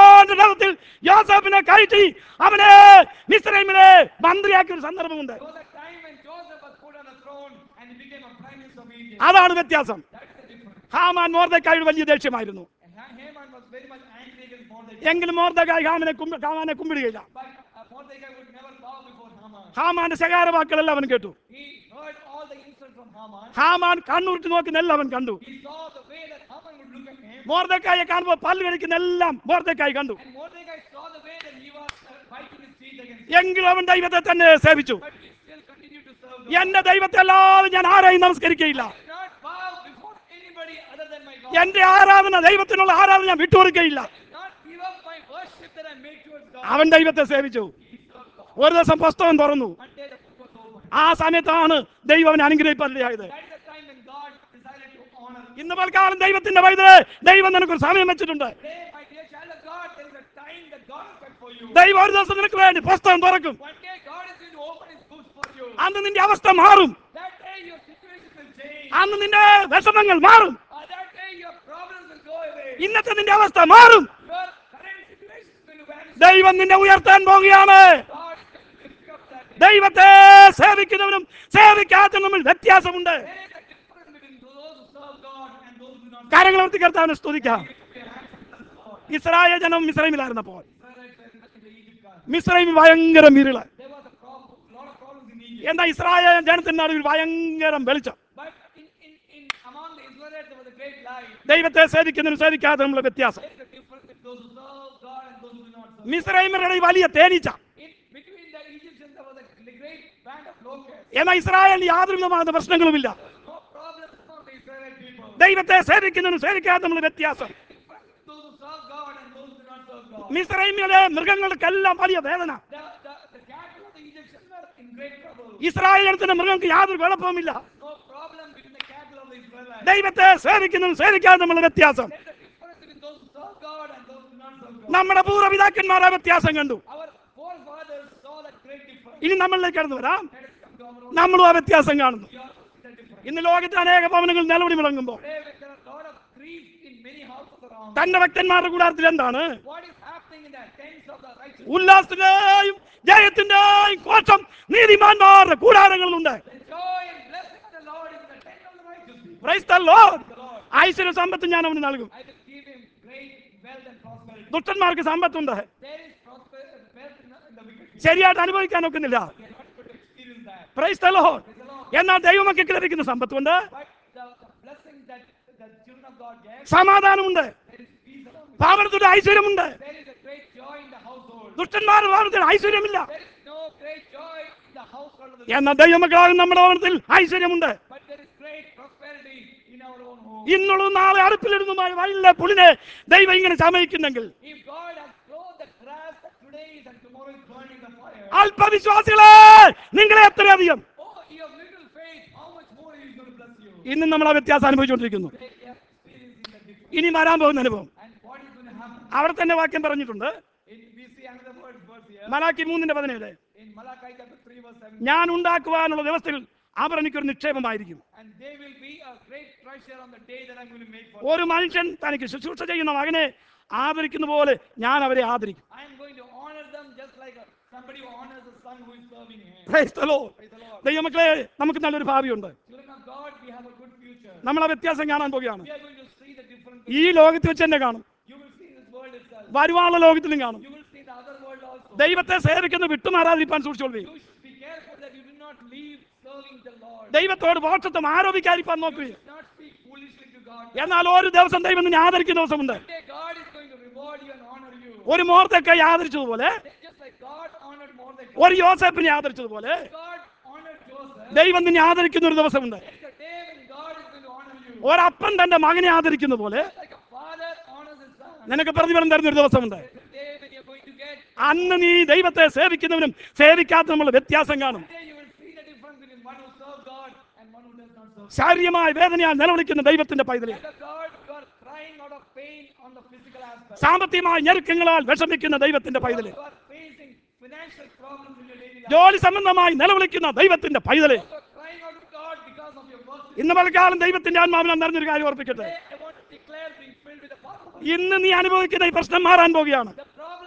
വേദത്തിൽ യോസഫിനെ കയറ്റി അവനെ മിസ്രൈമിലെ മന്ത്രിയാക്കിയ ഒരു സന്ദർഭമുണ്ട് There was a time when Joseph was put on a throne and he became a prime minister of Egypt. അതാണ് വ്യത്യാസം That's the difference. ഹാമാൻ മോർദക്കായുടെ വലിയ ദേഷ്യമായിരുന്നു And Ha- Haman was very much angry against Mordecai. എങ്കിലും മോർദക്കായി ഹാമനെ കുമ്പ- ഹാമാനെ കുമ്പിടുകയില്ല But uh, Mordecai would never bow before Haman. ഹാമാന്റെ ശകാര വാക്കുകളെല്ലാം അവൻ കേട്ടു He heard all the insults from Haman. Haman കണ്ണൂരിട്ട് നോക്കുന്നതെല്ലാം അവൻ കണ്ടു He saw the way that Haman would look at him. മോർദക്കായെ കാണുമ്പോൾ പല്ല് കഴിക്കുന്ന എല്ലാം മോർദക്കായി കണ്ടു And Mordecai saw the way that he was uh, biting his teeth against him. എങ്കിലും അവൻ ദൈവത്തെ തന്നെ സേവിച്ചു But he still continued to serve God. എന്റെ ദൈവത്തെ അല്ലാതെ ഞാൻ ആരെയും നമസ്കരിക്കയില്ല Did not bow before anybody other than my God. എന്റെ ആരാധന ദൈവത്തിനുള്ള ആരാധന ഞാൻ വിട്ടുകൊടുക്കയില്ല Did not give up my worship that I make towards God. അവൻ ദൈവത്തെ സേവിച്ചു He served God. ഒരു ദിവസം പുസ്തകം തുറന്നു One day the book was opened. ആ സമയത്താണ് ദൈവം അവനെ അനുഗ്രഹിപ്പതിയായത് That is the time when God decided to honor. ഇന്ന് പൽക്കാലം ദൈവത്തിന്റെ വൈദ്യുതി ദൈവം നിനക്കൊരു സമയം വെച്ചിട്ടുണ്ട് Today, my dear child of God, there is a time that God has set for you. ദൈവം ഒരു ദിവസം നിനക്ക് വേണ്ടി പുസ്തകം തുറക്കും One day God is going to open his books for you. അന്ന് നിന്റെ അവസ്ഥ മാറും That day your situation will change. അന്ന് നിന്റെ വിഷമങ്ങൾ മാറും Uh, that day your problems will go away. ഇന്നത്തെ നിന്റെ അവസ്ഥ മാറും Your current situation is going to vanish. ദൈവം നിന്നെ ഉയർത്താൻ പോവുകയാണ് God is going to lift you up that day. ദൈവത്തെ സേവിക്കുന്നവനും സേവിക്കാത്തവനും തമ്മിൽ വ്യത്യാസമുണ്ട് There is a difference between those who serve God and those who do not. കാര്യങ്ങൾ വൃത്തികർത്താവിനെ സ്തുതിക്കാം Lift your hands to the Lord. Israel ജനം മിസ്രൈമിലായിരുന്നപ്പോൾ Israelites were in the Egypt country. മിസ്രൈമിൽ ഭയങ്കര ഇരുള് There was a problem, lot of problems in Egypt. എന്താ Israel ജനത്തിന്റെ നടുവിൽ ഭയങ്കര വെളിച്ചം But in, in, in among the Israelites there was a great light. ദൈവത്തെ സേവിക്കുന്നതിനും സേവിക്കാത്തതിനുള്ള വ്യത്യാസം There is a difference between those who serve God and those who do not serve. മിസ്രൈമിയുടെ വലിയ തേനീച്ച In between the Egyptians there was a great band of locusts. എന്നാൽ ഇസ്രായേലിൽ യാതൊരു വിധമായ പ്രശ്നങ്ങളുമില്ല No problems among the Israelite people. ദൈവത്തെ സേവിക്കുന്നതിനും സേവിക്കാത്തതിനുള്ള വ്യത്യാസം Difference between those who serve God and those who do not serve God. മിസ്രൈമിലെ മൃഗങ്ങൾക്കെല്ലാം വലിയ വേദന The, the, the cattle of the Egyptians were in great trouble. Israel ജനത്തിന്റെ മൃഗങ്ങൾക്ക് യാതൊരു കുഴപ്പവുമില്ല No problem between the cattle of the Israelites. ദൈവത്തെ സേവിക്കുന്നതും സേവിക്കാത്തതുമുള്ള വ്യത്യാസം There's a difference between those who serve God and those who do not serve God. നമ്മുടെ പൂർവ്വപിതാക്കന്മാർ ആ വ്യത്യാസം കണ്ടു Our forefathers saw that great difference. ഇനി നമ്മളിലേക്ക് കടന്നു വരാം Let us come to our own. നമ്മളും ആ വ്യത്യാസം കാണുന്നു We also see that difference. ഇന്ന് ലോകത്തെ അനേക ഭവനങ്ങൾ നിലവിളി മുടങ്ങുമ്പോൾ Today, when there are a lot of grief in many houses around, തന്റെ ഭക്തന്മാരുടെ കൂടാരത്തിൽ എന്താണ് what is happening in the tents of the righteous? ഉല്ലാസത്തിന്റെയും ജയത്തിന്റെയും കോശം നീതിമാന്മാരുടെ കൂടാരങ്ങളിലുണ്ട് The joy and blessing of the Lord is in the tent of the righteous people. Praise the Lord. The Lord, Aishwarya സമ്പത്ത് ഞാൻ അവന് നൽകും I will give him great wealth and prosperity. ദുഷ്ടന്മാർക്ക് സമ്പത്തുണ്ട് There is prosper, wealth in the, in the wicked people. ശരിയായിട്ട് അനുഭവിക്കാൻ ഒക്കുന്നില്ല They are not going to experience that. Praise the Lord. Praise the Lord. എന്നാൽ ദൈവമക്കൾക്ക് ലഭിക്കുന്ന സമ്പത്തുണ്ട് But the, the blessing that the children of God get, സമാധാനമുണ്ട് there is peace around it. പാവനത്തിന്റെ ഐശ്വര്യമുണ്ട് There is a great joy in the household. ദുഷ്ടന്മാരുടെ ഭവനത്തിൽ ഐശ്വര്യമില്ല There is no great joy in the household of the എന്നാൽ ദൈവമക്കളാകും നമ്മുടെ ഭവനത്തിൽ ഐശ്വര്യമുണ്ട് But there is great prosperity in our own home. ഇന്നുള്ള നാളെ അടുപ്പിലിടുന്നതുമായ വലിയ പുലിനെ ദൈവം ഇങ്ങനെ ചമയിക്കുന്നെങ്കിൽ If God has clothed the grass that today is and tomorrow is burning the fire, അല്പവിശ്വാസികളെ നിങ്ങളെ എത്രയധികം oh, you have little faith, how much more He is going to bless you? ഇന്നും നമ്മൾ ആ വ്യത്യാസം അനുഭവിച്ചുകൊണ്ടിരിക്കുന്നു They are experiencing the difference. ഇനി വരാൻ പോകുന്ന അനുഭവം And what is going to happen? അവിടെ തന്നെ വാക്യം പറഞ്ഞിട്ടുണ്ട് In, we see another word, verse here. Malachi മൂന്നിന്റെ പതിനേഴ് In Malachi chapter 3, verse 7. ഞാൻ ഉണ്ടാക്കുവാനുള്ള ദിവസത്തിൽ അവർ എനിക്കൊരു നിക്ഷേപമായിരിക്കും And they will be a great treasure on the day that I'm going to make for ഒരു മനുഷ്യൻ തനിക്ക് ശുശ്രൂഷ ചെയ്യുന്ന മകനെ ആദരിക്കുന്ന പോലെ ഞാൻ അവരെ ആദരിക്കും I am going to honor them just like a, somebody who honors a son who is serving him. Praise the Lord. Praise the Lord. ദൈവമക്കളെ നമുക്ക് നല്ലൊരു ഭാവിയുണ്ട് Children of God, we have a good future. നമ്മൾ ആ വ്യത്യാസം കാണാൻ പോവുകയാണ് We are going to see the difference. ഈ ലോകത്ത് വെച്ച് തന്നെ കാണും You will see this world itself. വരുവാനുള്ള ലോകത്തിലും കാണും You will see the other world also. ദൈവത്തെ സേവിക്കുന്ന വിട്ടുമാറാതിരിക്കാൻ സൂക്ഷിച്ചോളൂ You should be careful that you do not leave serving the Lord. ദൈവത്തോട് മോക്ഷത്വം ആരോപിക്കാതിരിക്കാൻ You നോക്കുക should not speak foolishly to God. എന്നാൽ ഒരു ദിവസം ദൈവം നിന്നെ ആദരിക്കുന്ന ദിവസമുണ്ട് One day God is going to reward you and honor you. ഒരു മോർത്തക്കായി ആദരിച്ചതുപോലെ Just like God honored Mordecai. ഒരു യോസഫിനെ ആദരിച്ചതുപോലെ God honored Joseph. ദൈവം നിന്നെ ആദരിക്കുന്ന ഒരു ദിവസമുണ്ട് It's a day when God is going to honor you. ഒരപ്പൻ തന്റെ മകനെ ആദരിക്കുന്ന പോലെ Like a father honors his son. നിനക്ക് പ്രതിഫലം തരുന്ന ഒരു ദിവസമുണ്ട് It's a day when you're going to get. അന്ന് നീ ദൈവത്തെ സേവിക്കുന്നവനും സേവിക്കാത്തവനുമുള്ള വ്യത്യാസം കാണും Today you will see the difference between one who serves God and one who does not serve. ശാരീരികമായ വേദനയാൽ നിലവിളിക്കുന്ന ദൈവത്തിന്റെ പൈതലെ As a God, you are crying out of pain on the physical aspect. സാമ്പത്തികമായ ഞെരുക്കങ്ങളാൽ വിഷമിക്കുന്ന ദൈവത്തിന്റെ പൈതലെ You are facing financial problems in your daily life. ജോലി സംബന്ധമായി നിലവിളിക്കുന്ന ദൈവത്തിന്റെ പൈതലെ You are crying out to God because of your work. ഇന്ന് പലകാലം ദൈവത്തിന്റെ ആത്മാവിനാൽ നിറഞ്ഞൊരു കാര്യം ഓർപ്പിക്കട്ടെ Today I want to declare being filled with the power of God. ഇന്ന് നീ അനുഭവിക്കുന്ന ഈ പ്രശ്നം മാറാൻ പോവുകയാണ് The problem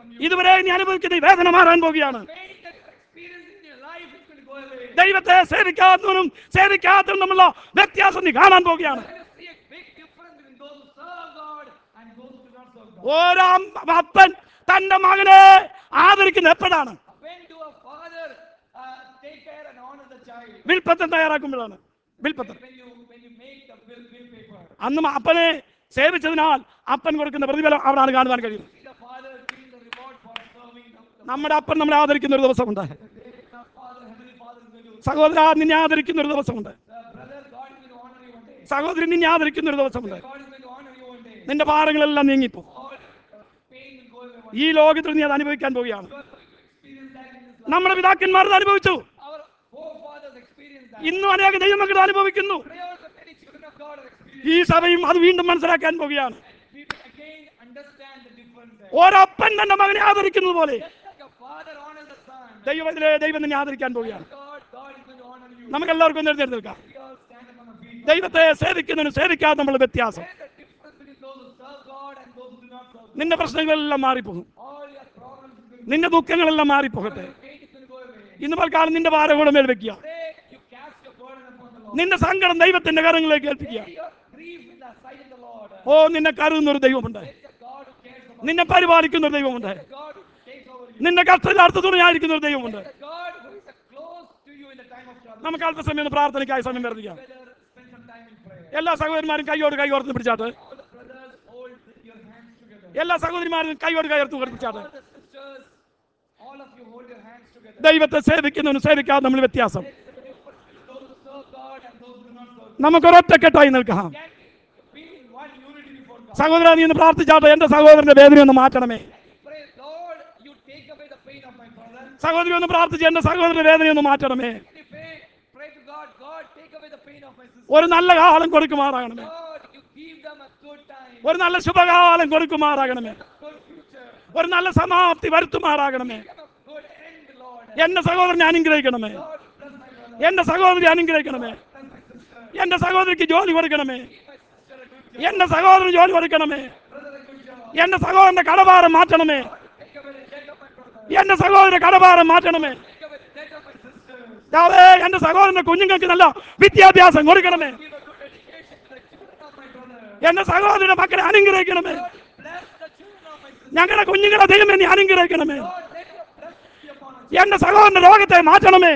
you. ഇതുവരെ നീ അനുഭവിക്കുന്ന ഈ വേദന മാറാൻ പോകുകയാണ് Pain that you're experiencing in your life is going to go away. ദൈവത്തെ സേവിക്കാത്തവനും സേവിക്കാത്തവനും തമ്മിലുള്ള വ്യത്യാസം നീ കാണാൻ പോകുകയാണ് You're going to see a big difference between those who serve God and those who do not serve God. ഓരോ അപ്പൻ തന്റെ മകനെ ആദരിക്കുന്ന എപ്പോഴാണ് When do a father uh, take care and honor the child? വിൽപ്പത്തൻ തയ്യാറാക്കുമ്പോഴാണ് വിൽപ്പത്തൻ When you when you make the bill, bill paper. അന്നും അപ്പനെ സേവിച്ചതിനാൽ അപ്പൻ കൊടുക്കുന്ന പ്രതിഫലം അവിടാണ് കാണുവാൻ കഴിയും See the father giving the reward for serving the, the, നമ്മുടെ അപ്പൻ നമ്മളെ ആദരിക്കുന്ന ഒരു ദിവസമുണ്ട് the father, heavenly father is going to സഹോദര നിന്നെ ആദരിക്കുന്ന ഒരു ദിവസമുണ്ട് uh, brother, God is going to honor you one day. സഹോദരി നിന്നെ ആദരിക്കുന്ന ഒരു ദിവസമുണ്ട് God is going to honor you one day. നിന്റെ ഭാരങ്ങളെല്ലാം നീങ്ങിപ്പോ All uh, pain will go away one ഈ ലോകത്തിൽ നീ അത് അനുഭവിക്കാൻ പോവുകയാണ് day. You are going to experience that in this life. നമ്മുടെ പിതാക്കന്മാർ ഇത് അനുഭവിച്ചു Our forefathers experienced that. ഇന്നും അനേക ദൈവമക്കൾ അനുഭവിക്കുന്നു Today also many children of God are experiencing. ഈ സഭയും അത് വീണ്ടും മനസ്സിലാക്കാൻ പോവുകയാണ് People again understand the difference there. ഒരപ്പൻ തന്റെ മകനെ ആദരിക്കുന്നത് പോലെ Just like a father honors the son, ദൈവത്തിലെ ദൈവം നിന്നെ ആദരിക്കാൻ പോവുകയാണ് God, God is going to honor you. നമുക്ക് എല്ലാവർക്കും ഒന്ന് എഴുന്നേറ്റ് നിൽക്കാം We all stand upon our feet. ദൈവത്തെ സേവിക്കുന്നതിനും സേവിക്കാതെ നമ്മൾ വ്യത്യാസം There is a difference between those who serve God and those who do not serve God. നിന്റെ പ്രശ്നങ്ങളെല്ലാം മാറിപ്പോകും All your problems is going to നിന്റെ ദുഃഖങ്ങളെല്ലാം മാറിപ്പോകട്ടെ your pain is going to go away. ഇന്ന് പൽക്കാലം നിന്റെ ഭാരം കൂടെ മേൽ വെക്കുക Pray, you cast your burden upon the Lord. നിന്റെ സങ്കടം ദൈവത്തിന്റെ കരങ്ങളിലേക്ക് ഏൽപ്പിക്കുക Lay your grief in the sight of the Lord. ഓ നിന്നെ കരുതുന്ന ഒരു ദൈവമുണ്ട് There is a God who cares about നിന്നെ പരിപാലിക്കുന്ന ഒരു ദൈവമുണ്ട് you. God who takes over you. നിന്റെ കഷ്ടകാലത്ത് തുണയായിരിക്കുന്ന ഒരു ദൈവമുണ്ട് There is a God who is close to you in the time of trouble. നമുക്ക് അല്പസമയം ഒന്ന് പ്രാർത്ഥനയ്ക്കായി സമയം വർദ്ധിക്കാം Together, spend some time in prayer. എല്ലാ സഹോദരന്മാരും കൈയോട് കൈ ഓർത്ത് പിടിച്ചാട്ട് All the brothers hold your hands together. എല്ലാ സഹോദരിമാരും കൈയോട് കൈയോർത്ത് പിടിച്ചാട്ട് All the sisters, all of you hold your hands together. ദൈവത്തെ സേവിക്കുന്നവനും സേവിക്കാതെ നമ്മൾ വ്യത്യാസം There is a difference between those who serve God and those who do not serve God. നമുക്കൊരൊറ്റക്കെട്ടായി നിൽക്കാം Can be in one unity before God. സഹോദര നീ ഒന്ന് പ്രാർത്ഥിച്ചാട്ടെ എന്റെ സഹോദരന്റെ വേദന ഒന്ന് മാറ്റണമേ Pray, Lord, you take away the pain of my brother. സഹോദരി ഒന്ന് പ്രാർത്ഥിച്ച് എന്റെ സഹോദരന്റെ വേദന ഒന്ന് മാറ്റണമേ If pray, pray to God, God, take away the pain of my sister. ഒരു നല്ല കാലം കൊടുക്കുമാറാകണമേ God, you give them a good time, ഒരു നല്ല ശുഭകാലം കൊടുക്കുമാറാകണമേ good future, ഒരു നല്ല സമാപ്തി വരുത്തുമാറാകണമേ give them a good end, Lord. എന്റെ സഹോദരനെ അനുഗ്രഹിക്കണമേ Lord, bless my brother, എന്റെ സഹോദരി അനുഗ്രഹിക്കണമേ bless my sister, എന്റെ സഹോദരിക്ക് ജോലി കൊടുക്കണമേ give my sister a good job, എന്റെ സഹോദരന് ജോലി കൊടുക്കണമേ brother a good job. എന്റെ സഹോദരന്റെ കടഭാരം മാറ്റണമേ Take away the debt of my brother, എന്റെ സഹോദരന്റെ കടഭാരം മാറ്റണമേ take away the debt of my sisters. Yahweh, എന്റെ സഹോദരന്റെ കുഞ്ഞുങ്ങൾക്ക് നല്ല വിദ്യാഭ്യാസം കൊടുക്കണമേ Give a good education to the children of my brother. എന്റെ സഹോദരന്റെ മക്കളെ അനുഗ്രഹിക്കണമേ Lord, bless the children of my sister. ഞങ്ങളുടെ കുഞ്ഞുങ്ങളെ ദൈവമേ നീ അനുഗ്രഹിക്കണമേ Lord, let your blessing be upon us. എന്റെ സഹോദരന്റെ രോഗത്തെ മാറ്റണമേ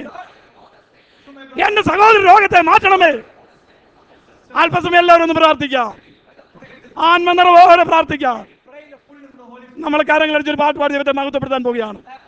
To my brother, എന്റെ സഹോദരൻ രോഗത്തെ മാറ്റണമേ അല്പസമയം എല്ലാവരും ഒന്ന് പ്രാർത്ഥിക്കാം ആത്മനിറവോടെ പ്രാർത്ഥിക്കാം pray in the fullness of the Holy Spirit. നമ്മൾ കരങ്ങളടിച്ചൊരു പാട്ട് പാടി ദൈവത്തെ മഹത്വപ്പെടുത്താൻ പോവുകയാണ് Clap